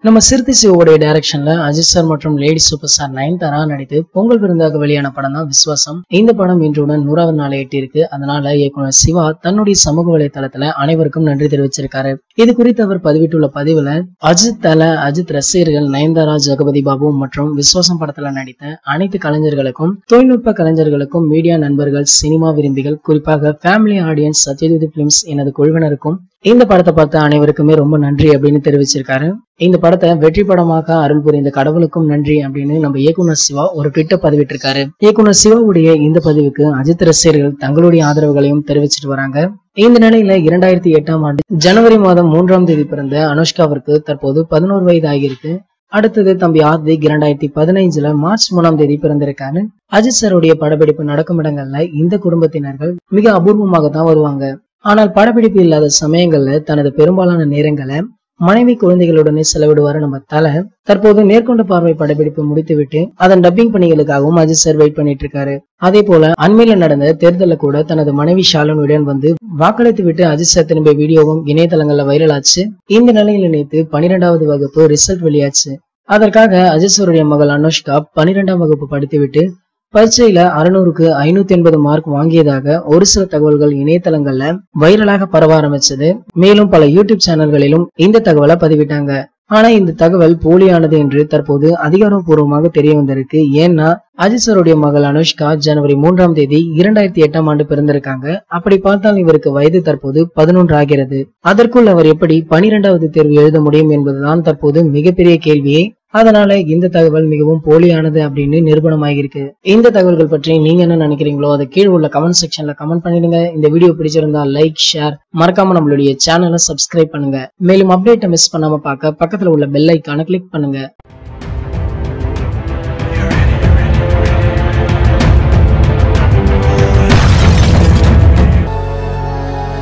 நம்ம சிறுத்தை சிவோடைய டைரக்ஷன்ல அஜித் சார் மற்றும் லேடி சூப்பர் ஸ்டார் நயன்தாரா நடித்து பொங்கல் விருந்தாக வெளியான படம் தான் விஸ்வாசம் இந்த படம் இன்றுடன் நூறாவது நாளை எட்டியிருக்கு அதனால இயக்குனர் சிவா தன்னுடைய சமூக வலைதளத்துல அனைவருக்கும் நன்றி தெரிவிச்சிருக்காரு இது குறித்து அவர் பதிவிட்டுள்ள பதிவுல அஜித் தல அஜித் ரசிகர்கள் நயன்தாரா ஜெகபதி பாபு மற்றும் விஸ்வாசம் படத்துல நடித்த அனைத்து கலைஞர்களுக்கும் தொழில்நுட்ப கலைஞர்களுக்கும் மீடியா நண்பர்கள் சினிமா விரும்பிகள் குறிப்பாக ஃபேமிலி ஆடியன்ஸ் சத்யஜித் பிலிம்ஸ் எனது குழுவினருக்கும் இந்த படத்தை பார்த்த அனைவருக்குமே ரொம்ப நன்றி அப்படின்னு தெரிவிச்சிருக்காரு இந்த படத்தை வெற்றி படமாக அருள் புரிந்த கடவுளுக்கும் நன்றி அப்படின்னு நம்ம இயக்குனர் சிவா ஒரு ட்விட்டர் பதிவிட்டிருக்காரு இயக்குனர் சிவாவுடைய இந்த பதிவுக்கு அஜித் ரசிகர்கள் தங்களுடைய ஆதரவுகளையும் தெரிவிச்சிட்டு வராங்க இந்த நிலையில இரண்டாயிரத்தி எட்டாம் ஆண்டு ஜனவரி மாதம் மூன்றாம் தேதி பிறந்த அனுஷ்காவிற்கு தற்போது பதினோரு வயது ஆகியிருக்கு அடுத்தது தம்பி ஆர்த்திக் இரண்டாயிரத்தி பதினைஞ்சுல மார்ச் மூணாம் தேதி பிறந்திருக்காரு அஜித் சாருடைய படப்பிடிப்பு நடக்கும் இடங்கள்ல இந்த குடும்பத்தினர்கள் மிக அபூர்வமாக தான் வருவாங்க ஆனால் படப்பிடிப்பு இல்லாத சமயங்கள்ல தனது பெரும்பாலான நேரங்களை மனைவி குழந்தைகளுடனே செலவிடுவாரு நம்ம தலை தற்போது நேர்கொண்ட பார்வை படப்பிடிப்பு முடித்துவிட்டு அதன் டப்பிங் பணிகளுக்காகவும் அஜித் சார் வெயிட் பண்ணிட்டு இருக்காரு அதே போல அண்மையில நடந்த தேர்தலில் கூட தனது மனைவி ஷாலனுடன் வந்து வாக்களித்து விட்டு அஜித் சார் திரும்பிய வீடியோவும் இணையதளங்கள்ல வைரல் ஆச்சு இந்த நிலையில நேற்று பனிரெண்டாவது வகுப்பு ரிசல்ட் வெளியாச்சு அதற்காக அஜித் சாருடைய மகள் அனுஷ்கா பனிரெண்டாம் வகுப்பு படித்துவிட்டு பரீட்சையில அறுநூறுக்கு ஐநூத்தி எண்பது மார்க் வாங்கியதாக ஒரு சில தகவல்கள் இணையதளங்கள்ல வைரலாக பரவ ஆரம்பிச்சது மேலும் பல யூடியூப் சேனல்களிலும் இந்த தகவலை பதிவிட்டாங்க ஆனா இந்த தகவல் போலியானது என்று தற்போது அதிகாரப்பூர்வமாக தெரிய வந்திருக்கு ஏன்னா அஜித் சாருடைய மகள் அனுஷ்கா ஜனவரி மூன்றாம் தேதி இரண்டாயிரத்தி எட்டாம் ஆண்டு பிறந்திருக்காங்க அப்படி பார்த்தால் இவருக்கு வயது தற்போது பதினொன்று ஆகிறது அதற்குள் அவர் எப்படி பனிரெண்டாவது தேர்வு எழுத முடியும் என்பதுதான் தற்போது மிகப்பெரிய கேள்வியே அதனால இந்த தகவல் மிகவும் போலியானது அப்படின்னு நிரூபணமாகிருக்கு இந்த தகவல்கள் பற்றி நீங்க என்ன நினைக்கிறீங்களோ அதை கீழே உள்ள கமெண்ட் செக்ஷன்ல கமெண்ட் பண்ணிடுங்க இந்த வீடியோ பிடிச்சிருந்தா லைக் ஷேர் மறக்காம நம்மளுடைய சேனலை சப்ஸ்கிரைப் பண்ணுங்க மேலும் அப்டேட்டை மிஸ் பண்ணாம பார்க்க பக்கத்துல உள்ள பெல் ஐக்கான கிளிக் பண்ணுங்க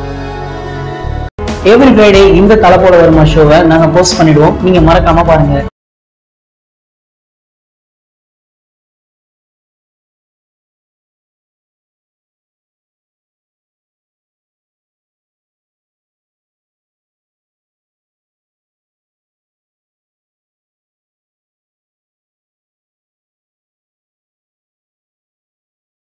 எவ்ரி ஃப்ரைடே இந்த தலைப்போட வருமா ஷோவை நாங்க போஸ்ட் பண்ணிடுவோம் நீங்க மறக்காம பாருங்க